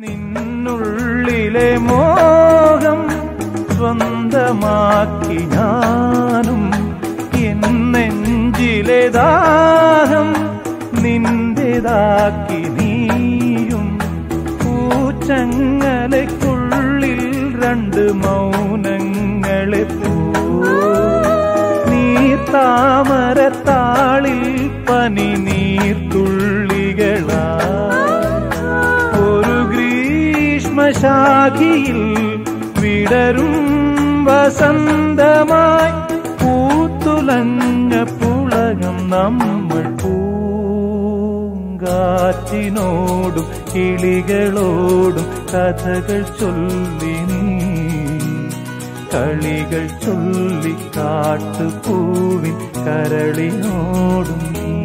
നിന്നുള്ളിലെ മോഹം സ്വന്തമാക്കി ഞാനും എൻ നെഞ്ചിലെ ദാഹം നിന്റേതാക്കി നീയും പൂച്ചങ്ങലയ്ക്കുള്ളിൽ രണ്ട് മൗനങ്ങളെ പോ നീർത്താമരത്താളിൽ പനി നീർത്തുള്ളികളാ ഒരു ഗ്രീഷ്മശാഖിയിൽ വിടരും വസന്തമായി പൂത്തുലഞ്ഞ പുളകം നമ്മൾ പൂങ്കാറ്റിനോടും കിളികളോടും കഥകൾ ചൊല്ലി നീ കളികൾ ചൊല്ലി കാട്ടുപൂവിൻ കരളിനോടും നീ